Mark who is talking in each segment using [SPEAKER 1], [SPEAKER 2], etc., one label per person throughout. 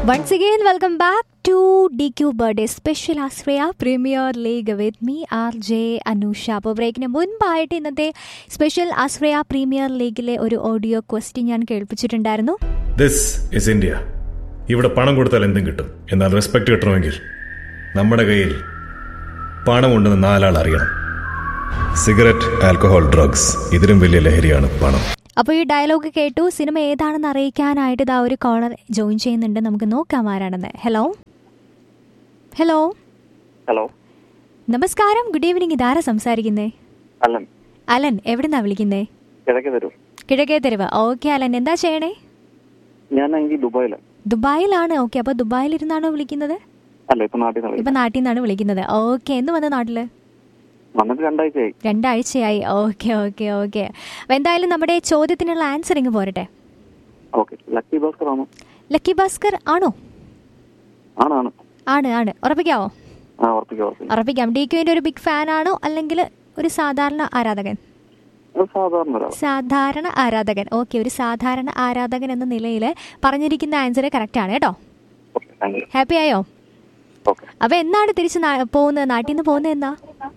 [SPEAKER 1] Once again, welcome back to DQ Birthday Special Australia Premier League with me, RJ Anusha അപ്പോൾ ബ്രേക്കിന് മുൻപായിട്ട് ഇന്നത്തെ special ആശ്രയ premier ലീഗിലെ ഒരു ഓഡിയോ ക്വസ്റ്റ്യൻ ഞാൻ കേൾപ്പിച്ചിട്ടുണ്ടായിരുന്നു
[SPEAKER 2] ദിസ് ഇസ് ഇന്ത്യ ഇവിടെ പണം കൊടുത്താൽ എന്തും കിട്ടും എന്നാൽ റെസ്പെക്ട് കിട്ടണമെങ്കിൽ നമ്മുടെ കയ്യിൽ പണമുണ്ടെന്ന് നാലാൾ അറിയണം സിഗരറ്റ് ആൽക്കഹോൾ ഡ്രഗ്സ് ഇതിലും വലിയ ലഹരിയാണ് പണം
[SPEAKER 1] അപ്പോൾ ഈ ഡയലോഗ് കേട്ടു സിനിമ ഏതാണെന്ന് അറിയിക്കാനായിട്ട് ഇതാ ഒരു കോളർ ജോയിൻ ചെയ്യുന്നുണ്ട് നമുക്ക് നോക്കാം ആരാണെന്ന് ഹലോ ഹലോ
[SPEAKER 3] ഹലോ
[SPEAKER 1] നമസ്കാരം ഗുഡ് ഈവനിങ് ഇതാരാ സംസാരിക്കുന്നേ
[SPEAKER 3] അല്ലൻ
[SPEAKER 1] അലൻ എവിടുന്നാ വിളിക്കുന്നേ
[SPEAKER 3] കിഴക്ക് തരൂ
[SPEAKER 1] കിഴക്കേ തെരുവ് ഓക്കെ അലൻ എന്താ ചെയ്യണേ
[SPEAKER 3] ഞാനാണെങ്കിൽ ദുബായിലാണ്
[SPEAKER 1] ദുബായിലാണ് ഓക്കെ അപ്പോൾ ദുബായിലിരുന്നാണോ വിളിക്കുന്നത്
[SPEAKER 3] അല്ല ഇപ്പൊ നാട്ടിൽ നിന്ന്
[SPEAKER 1] ഇപ്പൊ നാട്ടിൽ നിന്നാണ് വിളിക്കുന്നത് ഓക്കെ എന്ന് വന്ന നാട്ടില്
[SPEAKER 3] വന്നിട്ട് രണ്ടാഴ്ചയായി
[SPEAKER 1] രണ്ടാഴ്ചയായി ഓക്കെ ഓക്കെ ഓക്കെ അപ്പോൾ എന്തായാലും നമ്മുടെ ചോദ്യത്തിനുള്ള ആൻസർ ഇങ്ങ് പോരട്ടെ
[SPEAKER 3] ഓക്കെ ലക്കി ഭാസ്കർ ആണോ
[SPEAKER 1] ലക്കി ഭാസ്കർ ആണോ
[SPEAKER 3] ആണാണ്
[SPEAKER 1] ആണ് ആണ് ഉറപ്പിക്കാവോ
[SPEAKER 3] ആ ഉറപ്പിക്കാം ഉറപ്പിക്കാം
[SPEAKER 1] ഉറപ്പിക്കാം ഡി ക്യുവിന്റെ ഒരു ബിഗ് ഫാൻ ആണോ അല്ലെങ്കിൽ ഒരു സാധാരണ ആരാധകൻ
[SPEAKER 3] അത് സാധാരണ ഒരാൾ
[SPEAKER 1] സാധാരണ ആരാധകൻ ഓക്കെ ഒരു സാധാരണ ആരാധകൻ എന്ന നിലയിൽ പറഞ്ഞിരിക്കുന്ന ആൻസർ കറക്റ്റ് ആണ് കേട്ടോ
[SPEAKER 3] ഓക്കെ താങ്ക് യു
[SPEAKER 1] ഹാപ്പി ആയോ
[SPEAKER 3] ഓക്കെ
[SPEAKER 1] അപ്പൊ എന്നാണ് തിരിച്ച് നാ- പോകുന്നത് നാട്ടിൽ നിന്ന് പോകുന്നത് എന്നാ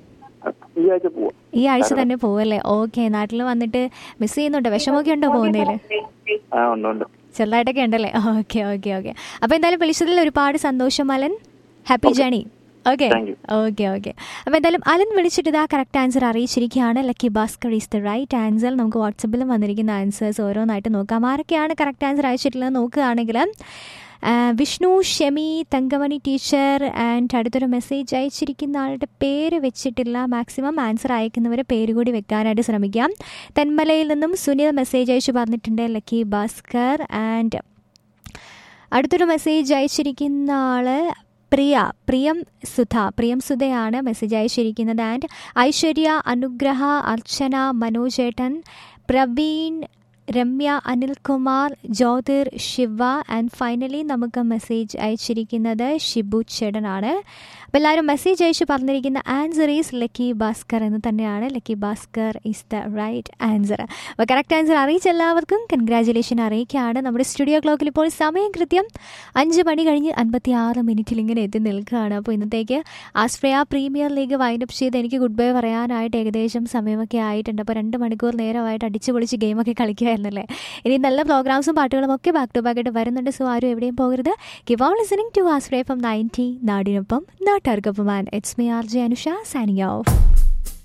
[SPEAKER 3] ഈ ആഴ്ച പോവാം
[SPEAKER 1] ഈ ആഴ്ച തന്നെ പോവല്ലേ ഓക്കെ നാട്ടിൽ വന്നിട്ട് മിസ് ചെയ്യുന്നുണ്ടോ വിഷമമൊക്കെ ഉണ്ടോ പോകുന്നതിൽ
[SPEAKER 3] ആ ഉണ്ട് ഉണ്ട്
[SPEAKER 1] ചെറുതായിട്ടൊക്കെ ഉണ്ടല്ലേ ഓക്കെ ഓക്കെ ഓക്കെ അപ്പോൾ എന്തായാലും വിളിച്ചതിൽ ഒരുപാട് സന്തോഷം Alan happy journey okay
[SPEAKER 3] Thank you.
[SPEAKER 1] Okay okay അപ്പോൾ എന്തായാലും അലൻ വിളിച്ചിട്ട് ഇതാ കറക്റ്റ് ആൻസർ അറിയിച്ചിരിക്കുകയാണ് lucky Bhaskar is the right answer നമുക്ക് വാട്സപ്പിലും വന്നിരിക്കുന്ന ആൻസേഴ്സ് ഓരോന്നായിട്ട് നോക്കാം ആരൊക്കെയാണ് കറക്റ്റ് ആൻസർ അയച്ചിട്ടുള്ളത് നോക്കുകയാണെങ്കിൽ ആ, വിഷ്ണു ഷെമി തങ്കമണി ടീച്ചർ ആൻഡ് അടുത്തൊരു മെസ്സേജ് അയച്ചിരിക്കുന്ന ആളുടെ പേര് വെച്ചിട്ടില്ല മാക്സിമം ആൻസർ അയക്കുന്നവരെ പേര് കൂടി വെക്കാനായിട്ട് ശ്രമിക്കാം തെന്മലയിൽ നിന്നും സുനിൽ മെസ്സേജ് അയച്ചു പറഞ്ഞിട്ടുണ്ട് ലക്കി ഭാസ്കർ ആൻഡ് അടുത്തൊരു മെസ്സേജ് അയച്ചിരിക്കുന്ന ആള് പ്രിയ പ്രിയം സുധ പ്രിയം സുധയാണ് മെസ്സേജ് അയച്ചിരിക്കുന്നത് ആൻഡ് ഐശ്വര്യ അനുഗ്രഹ അർച്ചന മനോജേട്ടൻ പ്രവീൺ രമ്യ അനിൽകുമാർ ജ്യോതിർ ശിവ ആൻഡ് ഫൈനലി നമുക്ക് മെസ്സേജ് അയച്ചിരിക്കുന്നത് ഷിബു ചേട്ടനാണ് അപ്പോൾ എല്ലാവരും മെസ്സേജ് അയച്ച് പറഞ്ഞിരിക്കുന്ന ആൻസർ ഈസ് ലക്കി ഭാസ്കർ എന്ന് തന്നെയാണ് lucky Bhaskar is the right answer അപ്പോൾ കറക്റ്റ് ആൻസർ അറിയിച്ച എല്ലാവർക്കും കൺഗ്രാജുലേഷൻ അറിയിക്കുകയാണ് നമ്മുടെ സ്റ്റുഡിയോ ക്ലോക്കിൽ ഇപ്പോൾ സമയം കൃത്യം അഞ്ച് മണി കഴിഞ്ഞ് അൻപത്തി ആറ് മിനിറ്റിൽ ഇങ്ങനെ എത്തി നിൽക്കുകയാണ് അപ്പോൾ ഇന്നത്തേക്ക് ആസ്ട്രേലിയ പ്രീമിയർ ലീഗ് വൈൻഡപ്പ് ചെയ്ത് എനിക്ക് ഗുഡ് ബൈ പറയാനായിട്ട് ഏകദേശം സമയമൊക്കെ ആയിട്ടുണ്ട് അപ്പോൾ രണ്ട് മണിക്കൂർ നേരമായിട്ട് അടിച്ചു പൊളിച്ച് ഗെയിമൊക്കെ കളിക്കുകയായിരുന്നല്ലേ ഇനി നല്ല പ്രോഗ്രാംസും പാട്ടുകളും ഒക്കെ ബാക്ക് ടു ബാക്ക് ആയിട്ട് വരുന്നുണ്ട് സോ ആരും എവിടെയും പോകരുത് keep on listening to Astra from ninety നാടിനൊപ്പം നാട്ടുകാർക്കൊപ്പം and it's me R J Anusha signing of